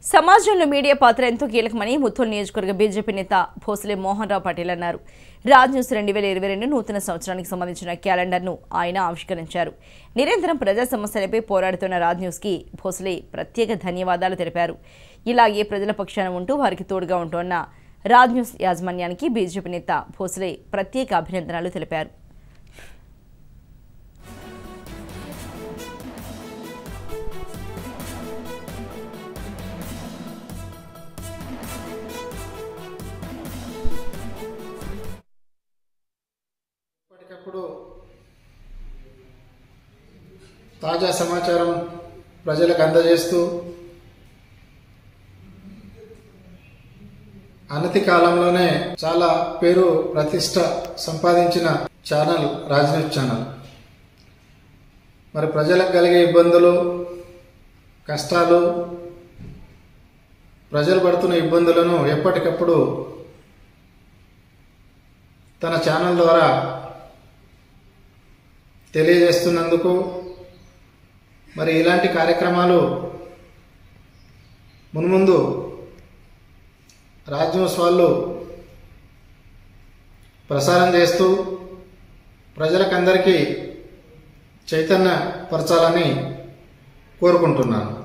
సమాజంలో మీడియా పాత్ర ఎంతో కీలకమని ముత్తూరు నియోజకవర్గ బీజేపీ నేత భోసలే మోహన్ రావు పాటిల్ అన్నారు రాజ్ న్యూస్ రెండు వేల ఇరవై రెండు నూతన సంవత్సరానికి సంబంధించిన క్యాలెండర్ను ఆయన ఆవిష్కరించారు నిరంతరం ప్రజా సమస్యలపై పోరాడుతున్న రాజ్ న్యూస్కి భోసలే ప్రత్యేక ధన్యవాదాలు తెలిపారు ఇలాగే ప్రజల పక్షాన ఉంటూ వారికి తోడుగా ఉంటున్న రాజ్ న్యూస్ యాజమాన్యానికి బీజేపీ నేత భోసలే ప్రత్యేక అభినందనలు తెలిపారు ఎప్పటికప్పుడు తాజా సమాచారం ప్రజలకు అందజేస్తూ అనతి కాలంలోనే చాలా పేరు ప్రతిష్ట సంపాదించిన ఛానల్ రాజ్న్యూస్ ఛానల్ మరి ప్రజలకు కలిగే ఇబ్బందులు కష్టాలు ప్రజలు పడుతున్న ఇబ్బందులను ఎప్పటికప్పుడు తన ఛానల్ ద్వారా తెలియజేస్తున్నందుకు మరి ఇలాంటి కార్యక్రమాలు మున్ముందు రాజ్యూస్ వాళ్ళు ప్రసారం చేస్తూ ప్రజలకందరికీ చైతన్యపరచాలని కోరుకుంటున్నాను